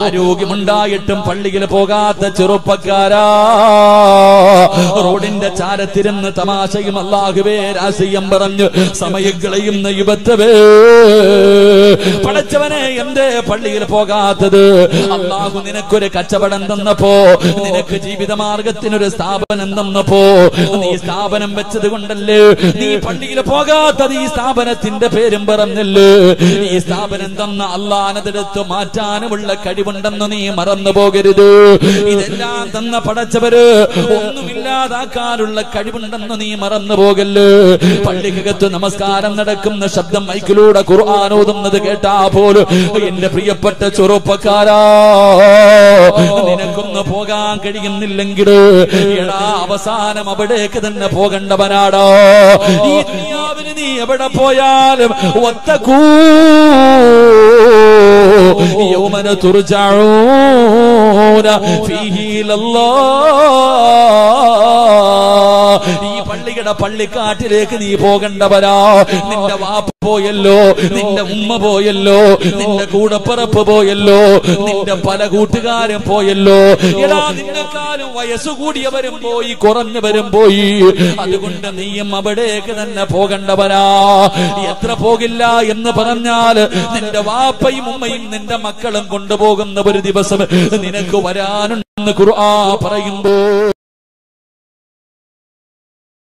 ആരോഗ്യമുണ്ടായിട്ടും പള്ളിയിൽ പോകാത്ത ചെറുപ്പക്കാരാ റോഡിന്റെ ചാരത്തിരുന്ന് തമാശയും അല്ലാഹുവേ രാശിയം പറഞ്ഞു സമയം കളയുന്ന യുവത്തവേ പടച്ചവനെ എന്തേ പള്ളിയിൽ പോകാത്തത് അള്ളാഹു നിനക്കൊരു കച്ചവടം തന്നപ്പോ നിനക്ക് ജീവിതമാർഗത്തിനൊരു സ്ഥാപനം തന്നപ്പോ നീ സ്ഥാപനം വെച്ചത് കൊണ്ടല്ലേ നീ പള്ളിയിൽ പോകാത്തത് ഈ സ്ഥാപനത്തിന്റെ പേരും പറഞ്ഞല്ലേ ഈ സ്ഥാപനം തന്ന അള്ളാനതെടുത്ത് മാറ്റാനുമുള്ള കഴിവുണ്ടെന്ന് നീ മറന്നു പോകരുത് ഇതെല്ലാം തന്ന പടച്ചവര് ഒന്നുമില്ലാതാക്കാനുള്ള കഴിവുണ്ടെന്ന് നീ മറന്നു പോകല്ല് പള്ളിക്കകത്ത് നമസ്കാരം നടക്കുന്ന ശബ്ദം മൈക്കിലൂടെ ഖുർആൻ ഓതുന്നത് കേട്ടാ പോലും എന്റെ പ്രിയപ്പെട്ട ചെറുപ്പക്കാരാ നിനക്കൊന്ന് പോകാൻ കഴിയുന്നില്ലെങ്കിൽ എടാ അവസാനം അവിടേക്ക് തന്നെ പോകേണ്ടവനാടോ ഈ ദുനിയാവിന് നീ എവിടെ പോയാലും ഒത്തക്കൂ യൗമന തുർജഊന ഫീഹി ഇലല്ലാഹ് ഈ പള്ളിയുടെ പള്ളിക്കാട്ടിലേക്ക് നീ പോകേണ്ടവരാ നിന്റെ വാപ്പ പോയല്ലോ നിന്റെ ഉമ്മ പോയല്ലോ നിന്റെ കൂടപ്പിറപ്പ് പോയല്ലോ നിന്റെ പല കൂട്ടുകാരും പോയല്ലോ എടാ നിന്നെക്കാളും വയസ്സു കൂടിയവരും പോയി കുറഞ്ഞവരും പോയി അതുകൊണ്ട് നീയും അവിടേക്ക് തന്നെ പോകേണ്ടവരാ എത്ര പോകില്ല എന്ന് പറഞ്ഞാൽ നിന്റെ വാപ്പയും ഉമ്മയും നിന്റെ മക്കളും കൊണ്ടുപോകുന്ന ഒരു ദിവസം നിനക്ക് വരാനുണ്ടെന്ന് ഖുർആ പറയുമ്പോ